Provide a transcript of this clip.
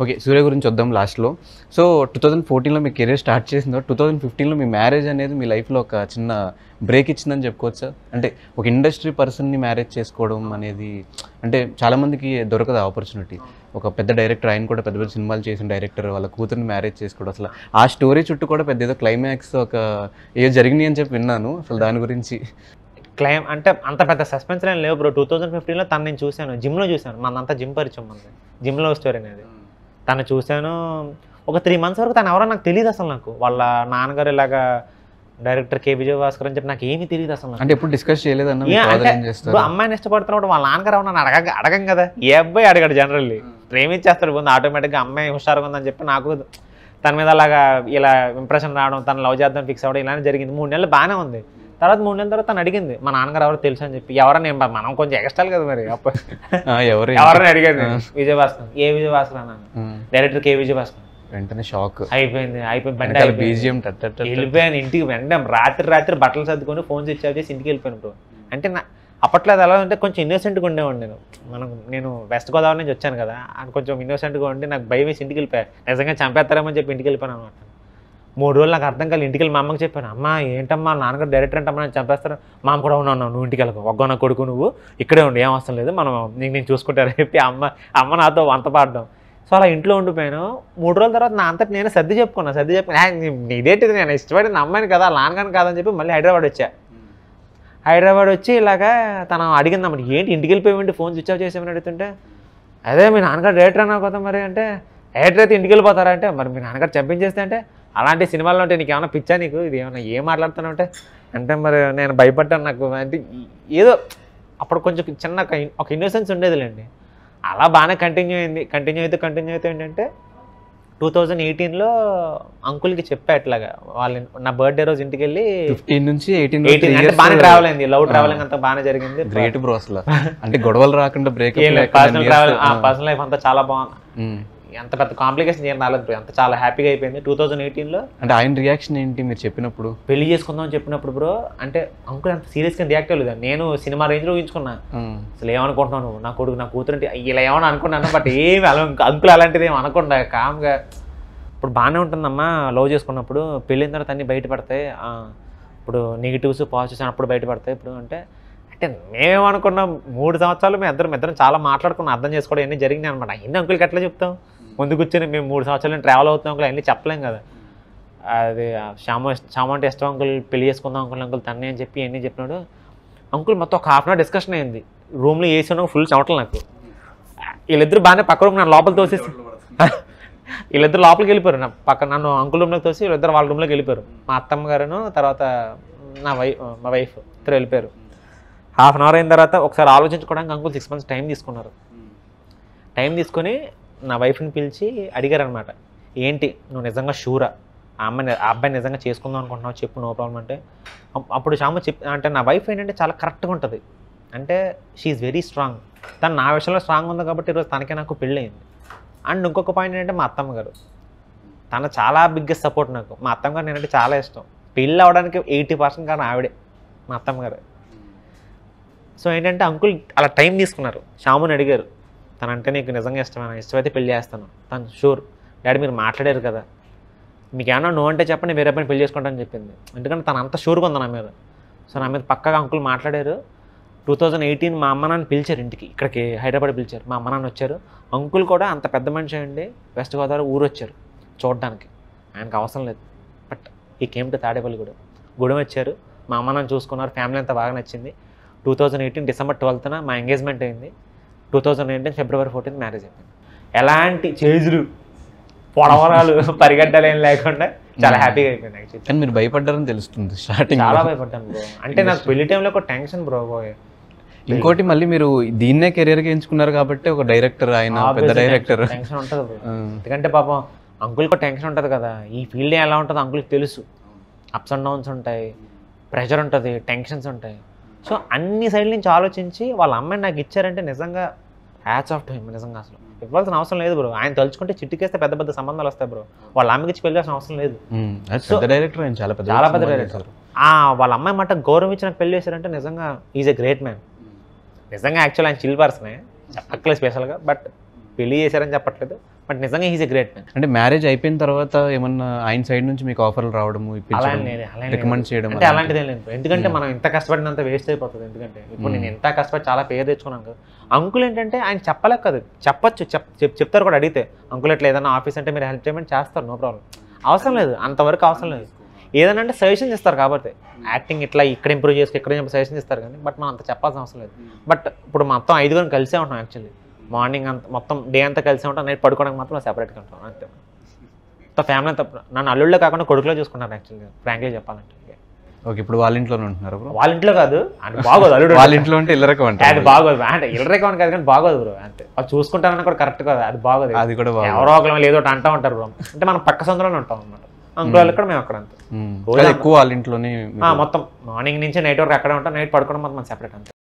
Okay సూర్య గురించి వద్దాం లాస్ట్లో సో టూ థౌజండ్ ఫోర్టీన్లో మీ కెరీర్ స్టార్ట్ చేసిందో టూ థౌజండ్ ఫిఫ్టీన్లో మీ మ్యారేజ్ అనేది మీ లైఫ్లో ఒక చిన్న బ్రేక్ ఇచ్చిందని చెప్పుకోవచ్చా అంటే ఒక ఇండస్ట్రీ పర్సన్ని మ్యారేజ్ చేసుకోవడం అనేది అంటే చాలామందికి దొరకదు ఆపర్చునిటీ ఒక పెద్ద డైరెక్టర్ ఆయన కూడా పెద్ద పెద్ద సినిమాలు చేసిన డైరెక్టర్ వాళ్ళ కూతుర్ని మ్యారేజ్ చేసుకోవడం అసలు ఆ స్టోరీ చుట్టూ కూడా పెద్ద ఏదో క్లైమాక్స్ ఒక ఏదో జరిగినాయి అని చెప్పి విన్నాను అసలు దాని గురించి క్లైమ్ అంటే అంత పెద్ద సస్పెన్స్ ఏం లేవు బ్రో టూ థౌజండ్ ఫిఫ్టీన్లో తను నేను చూశాను జిమ్లో చూశాను మనంతా జిమ్ పరిచయం మంది జిమ్లో స్టోరీ అనేది తను చూశాను ఒక త్రీ మంత్స్ వరకు తను ఎవరో నాకు తెలియదు అసలు నాకు వాళ్ళ నాన్నగారు ఇలాగా డైరెక్టర్ కే విజయ భాస్కర్ అని చెప్పి నాకు ఏమీ తెలియదు అసలు నాకు. అంటే ఎప్పుడు డిస్కస్ చేయలేదన్న మీ ఏ father అంటే ఏం చేస్తారు ఇప్పుడు అమ్మాయిని ఇష్టపడుతున్నప్పుడు వాళ్ళ నాన్నగారు ఏమన్నా అడగ అడగం కదా ఏ అబ్బాయి అడగాడు జనరల్లీ ప్రేమించేస్తాడు ముందు ఆటోమేటిక్గా అమ్మాయి హుషారుగా ఉందని చెప్పి నాకు తన మీద అలాగా ఇలా ఇంప్రెషన్ రావడం తను లవ్ చేద్దాం ఫిక్స్ అవ్వడం ఇలానే జరిగింది మూడు నెలలు బాగానే ఉంది తర్వాత మూడు నెలల తర్వాత తను అడిగింది మా నాన్నగారు ఎవరో తెలుసు అని చెప్పి ఎవరని ఏం బా- మనం కొంచెం ఎక్స్ట్రాలు కదా మరి అప్పుడు ఆ, ఎవరు ఎవరని అడిగాను నేను. విజయ భాస్కర్ ఏ విజయ భాస్కర్ అన్నాను ఆ, డైరెక్టర్ కే విజయ భాస్కర్ వెంటనే షాక్ అయిపోయింది అయిపోయింది బండి వెనకాల అయిపోయింది. బీజిఎం వెళ్ళిపోయాను ఇంటికి వెంటనే రాత్రి రాత్రి బట్టలు సర్దుకొని ఫోన్ స్విచ్ ఆఫ్ చేసి ఇంటికి వెళ్ళిపోయాను బ్రో అంటే నా అప్పట్లో అది ఎలా అంటే కొంచెం ఇన్నోసెంట్గా ఉండేవాడిని నేను మనం నేను వెస్ట్ గోదావరి నుంచి వచ్చాను కదా అని కొంచెం ఇన్నోసెంట్గా ఉండి నాకు భయం వేసి ఇంటికి వెళ్ళిపోయా నిజంగా చంపేస్తారేమని చెప్పి ఇంటికి వెళ్ళిపోయాను అనమాట మూడు రోజులు నాకు అర్థం కాలేదు ఇంటికి వెళ్ళి మా అమ్మకి చెప్పాను అమ్మ ఏంటమ్మా నాన్నగారు డైరెక్టర్ అంటమ్మా నేను చంపేస్తారు మా అమ్మ కూడా ఉన్నాను నువ్వు ఇంటికి వెళ్ళకు ఒగ్గో నా కొడుకు నువ్వు ఇక్కడే ఉండి ఏం అవసరం లేదు మనం నీకు నేను చూసుకుంటారని చెప్పి అమ్మ అమ్మ నాతో వంత పాడడం సో అలా ఇంట్లో ఉండిపోయాను మూడు రోజుల తర్వాత నా అంతటి నేను సర్ది చెప్పుకున్నా సర్ది చెప్పుకున్నా ఇదేంటిది నేను ఇష్టపడిన అమ్మాయిని కదా నాన్నగాని కాదని చెప్పి మళ్ళీ హైదరాబాద్ వచ్చా హైదరాబాద్ వచ్చి ఇలాగా తను అడిగింది అన్నమాట ఏంటి ఇంటికి వెళ్ళిపోయామంటే ఫోన్ స్విచ్ ఆఫ్ చేసామని అడుగుతుంటే అదే మీ నాన్నగారు డైరెక్టర్ అన్నావు కదా మరి అంటే డైరెక్టర్ అయితే ఇంటికి వెళ్ళిపోతారా అంటే మరి మీ నాన్నగారు చంపించేస్తే అంటే అలాంటి సినిమాల్లో ఉంటే నీకు ఏమైనా పిచ్చా నీకు ఇది ఏమైనా ఏం మాట్లాడుతున్నావు అంటే అంటే మరి నేను భయపడ్డాను నాకు అంటే ఏదో అప్పుడు కొంచెం చిన్న ఒక ఇన్- ఒక ఇన్నోసెన్స్ ఉండేదిలేండి అలా బాగానే కంటిన్యూ అయింది కంటిన్యూ అయితే కంటిన్యూ అయితే ఏంటంటే టూ థౌజండ్ ఎయిటీన్లో అంకుల్కి చెప్పా ఇట్లాగా వాళ్ళ నా బర్త్డే రోజు ఇంటికి వెళ్ళి ఫిఫ్టీన్ నుంచి ఎయిటీన్ ఎయిటీన్ అంటే బాగానే ట్రావెల్ అయింది లవ్ ట్రావెలింగ్ అంతా బాగానే జరిగింది గ్రేట్ బ్రో అసలు అంటే గొడవలు రాకుండా break personal travel personal life అంతా చాలా బాగుంది ఎంత పెద్ద కాంప్లికేషన్ ఏం రాలేదు బ్రో అంత చాలా హ్యాపీగా అయిపోయింది టూ థౌజండ్ ఎయిటీన్లో అంటే ఆయన రియాక్షన్ ఏంటి మీరు చెప్పినప్పుడు పెళ్లి చేసుకుందాం అని చెప్పినప్పుడు బ్రో అంటే అంకుల్ అంత సీరియస్గా రియాక్ట్ అవ్వలేదు నేను సినిమా రేంజ్లో ఊహించుకున్నా ఉమ్, అసలు ఏమనుకుంటున్నావు నువ్వు నా కొడుకు నా కూతురు అంటే ఇలా ఏమని అనుకున్నాను బట్ ఏమి అలా అంకుల్ అలాంటిది ఏమి అనకుండా కామ్గా ఇప్పుడు బాగానే ఉంటుందమ్మా లవ్ చేసుకున్నప్పుడు పెళ్ళిన తర్వాత అన్నీ బయటపడతాయి ఆ, ఇప్పుడు నెగిటివ్స్ పాజిటివ్స్ అప్పుడు బయటపడతాయి ఇప్పుడు అంటే అంటే మేమేమనుకున్నాం మూడు సంవత్సరాలు మేము ఇద్దరం ఇద్దరం చాలా మాట్లాడుకున్నాం అర్థం చేసుకోవడం అన్నీ జరిగినాయి అనమాట అన్ని అంకుల్కి ఎట్లా చెప్తాం ముందు కూర్చొని మేము మూడు సంవత్సరాలు ట్రావెల్ అవుతాం అంకుల్ అన్నీ చెప్పలేం కదా అది ఆ శ్యామ శ్యామ అంటే ఇష్టం అంకుల్ పెళ్లి చేసుకుందాం అంకుల్ అంకుల్ తన్నే అని చెప్పి అన్నీ చెప్పినాడు అంకుల్ మొత్తం ఒక హాఫ్ అన్ అవర్ డిస్కషన్ అయింది రూమ్లో ఏసీ ఉన్న ఫుల్ చెమటలు నాకు వీళ్ళిద్దరు బాగానే పక్క రూమ్ నన్ను లోపల తోసేసి వీళ్ళిద్దరు లోపలికి వెళ్ళిపోయారు నా పక్క నన్ను అంకుల్ రూమ్లోకి తోసి వీళ్ళిద్దరు వాళ్ళ రూమ్లోకి వెళ్ళిపోయారు మా అత్తమ్మ గారును తర్వాత నా వై మా వైఫ్ ఇద్దరు వెళ్ళిపోయారు హాఫ్ అన్ అవర్ అయిన తర్వాత ఒకసారి ఆలోచించుకోవడానికి అంకుల్ సిక్స్ మంత్స్ టైం తీసుకున్నారు టైం తీసుకొని నా వైఫ్ని పిలిచి అడిగారు అనమాట ఏంటి నువ్వు నిజంగా షూరా ఆ అమ్మాయి ఆ అబ్బాయి నిజంగా చేసుకుందాం అనుకుంటున్నావు చెప్పు నో ప్రాబ్లం అంటే అప్- అప్పుడు శ్యామ చెప్ అంటే నా వైఫ్ ఏంటంటే చాలా కరెక్ట్గా ఉంటుంది అంటే షీఈ్ వెరీ స్ట్రాంగ్ తను నా విషయంలో స్ట్రాంగ్ ఉంది కాబట్టి ఈరోజు తనకే నాకు పెళ్ళయింది అండ్ ఇంకొక పాయింట్ ఏంటంటే మా అత్తమ్మ గారు తన చాలా బిగ్గెస్ట్ సపోర్ట్ నాకు మా అత్తమ్మ గారు నేనంటే చాలా ఇష్టం పెళ్ళి అవడానికి ఎయిటీ పర్సెంట్ కారణం ఆవిడే మా అత్తమ్మ గారు సో ఏంటంటే అంకుల్ అలా టైం తీసుకున్నారు శ్యాముని అడిగారు తనంటే నీకు నిజంగా ఇష్టమేనా ఇష్టమైతే పెళ్లి చేస్తాను తను షూర్ డాడీ మీరు మాట్లాడారు కదా మీకు ఏమన్నా నువ్వు అంటే చెప్పండి వేరే పని పెళ్లి చేసుకుంటానని చెప్పింది ఎందుకంటే తను అంత షూర్గా ఉంది నా మీద సో నా మీద పక్కగా అంకుల్ మాట్లాడారు టూ థౌజండ్ ఎయిటీన్ మా అమ్మ నాన్న పిలిచారు ఇంటికి ఇక్కడికి హైదరాబాద్ పిలిచారు మా అమ్మ నాన్న వచ్చారు అంకుల్ కూడా అంత పెద్ద మనిషి అండి వెస్ట్ గోదావరి ఊరు వచ్చారు చూడడానికి ఆయనకు అవసరం లేదు బట్ ఈ కేమ్ టు తాడేపల్లిగూడెం గూడెం వచ్చారు మా అమ్మ నాన్న చూసుకున్నారు ఫ్యామిలీ అంతా బాగా నచ్చింది టూ థౌజండ్ ఎయిటీన్ డిసెంబర్ ట్వెల్త్న మా ఎంగేజ్మెంట్ అయింది two thousand eighteen February fourteen marriage అయిపోయింది ఎలాంటి చేజులు పొడవరాలు పరిగెట్టాలు ఏం లేకుండా చాలా హ్యాపీగా అయిపోయింది యాక్చువల్లీ కానీ మీరు భయపడ్డారని తెలుస్తుంది స్టార్టింగ్ చాలా భయపడ్డాను బ్రో అంటే నాకు పెళ్లి టైంలో ఒక టెన్షన్ బ్రో ఇంకోటి మళ్ళీ మీరు దీన్నే కెరియర్ గా ఎంచుకున్నారు కాబట్టి ఒక డైరెక్టర్ ఆయన పెద్ద డైరెక్టర్ టెన్షన్ ఉంటుంది బ్రో ఎందుకంటే పాపం అంకుల్కి టెన్షన్ ఉంటుంది కదా ఈ ఫీల్డ్ ఎలా ఉంటుందో అంకుల్కి తెలుసు అప్స్ అండ్ డౌన్స్ ఉంటాయి ప్రెషర్ ఉంటుంది టెన్షన్స్ ఉంటాయి సో అన్ని సైడ్ల నుంచి ఆలోచించి వాళ్ళ అమ్మాయిని నాకు ఇచ్చారంటే నిజంగా హ్యాచ్ ఆఫ్ టైం నిజంగా అసలు ఇవ్వాల్సిన అవసరం లేదు బ్రో ఆయన తలుచుకుంటే చిట్టుకేస్తే పెద్ద పెద్ద సంబంధాలు వస్తాయి బ్రో వాళ్ళ అమ్మకి ఇచ్చి పెళ్ళాల్సిన అవసరం లేదు పెద్ద డైరెక్టర్ ఆయన చాలా పెద్ద చాలా పెద్ద సినిమాలు డైరెక్టర్ చేశారు. ఆ వాళ్ళ అమ్మాయి మాట గౌరవం ఇచ్చి నాకు పెళ్లి చేశారంటే నిజంగా ఈజ్ ఎ గ్రేట్ మ్యాన్ నిజంగా యాక్చువల్ ఆయన చిల్ పర్సనే చెప్పట్లేదు స్పెషల్గా బట్ పెళ్లి చేశారని చెప్పట్లేదు బట్ నిజంగా ఈజ్ ఎ గ్రేట్ మ్యాన్ అంటే మ్యారేజ్ అయిపోయిన తర్వాత ఏమన్నా ఆయన సైడ్ నుంచి మీకు ఆఫర్లు రావడము అలా ఇప్పించడం లేదు అలా రికమెండ్ చేయడం అంటే అలాంటిది ఏం లేదు ఎందుకంటే మనం ఎంత కష్టపడినంత వేస్ట్ అయిపోతుంది ఎందుకంటే ఇప్పుడు నేను ఎంత కష్టపడి చాలా పేరు తెచ్చుకున్నాను కదా అంకుల్ ఏంటంటే ఆయన చెప్పలేక కదా చెప్పొచ్చు చెప్ చెప్- చెప్తారు కూడా అడిగితే అంకుల్ ఎట్లా ఏదైనా ఆఫీస్ అంటే మీరు హెల్ప్ చేయమని చేస్తారు నో ప్రాబ్లం అవసరం లేదు అంతవరకు అవసరం లేదు ఏదైనా అంటే సజెషన్ ఇస్తారు కాబట్టి యాక్టింగ్ ఇట్లా ఇక్కడ ఇంప్రూవ్ చేసుకో ఇక్కడ సజెషన్ ఇస్తారు కానీ బట్ మనం అంత చెప్పాల్సిన అవసరం లేదు బట్ ఇప్పుడు మొత్తం ఐదుగురం కలిసే ఉంటాం యాక్చువల్లీ మార్నింగ్ అంత మొత్తం డే అంతా కలిసే ఉంటాం నైట్ పడుకోవడానికి మాత్రం సెపరేట్గా ఉంటాం అంతే మొత్తం ఫ్యామిలీ అంతా నన్ను అల్లుళ్ళే కాకుండా కొడుకులో చూసుకుంటాను యాక్చువల్గా ఫ్రాంక్లీ చెప్పాలంటే ఓకే ఇప్పుడు వాళ్ళ ఇంట్లోనే ఉంటున్నారు బ్రో వాళ్ళ ఇంట్లో కాదు అంటే బాగోదు అల్లుడు వాళ్ళ ఇంట్లో ఉంటే ఇల్లరకం అది అంటారు బాగోదు అంటే ఇల్లరేకం కాదు కానీ బాగోదు బ్రో అంతే అది చూసుకుంటారని కూడా కరెక్ట్ కాదు అది బాగోదు అది కూడా బాగా ఎవరో ఒకరు ఏదో ఒకటి అంటా ఉంటారు బ్రో అంటే మనం పక్క సందులోనే ఉంటాం అన్నమాట అంకుల్ ఇక్కడ మేము అక్కడ అంతే అది ఎక్కువ వాళ్ళ ఇంట్లోనే ఆ, మొత్తం మార్నింగ్ నుంచి నైట్ వరకు అక్కడే ఉంటాం నైట్ పడుకోవడం మాత్రం సెపరేట్ అంతే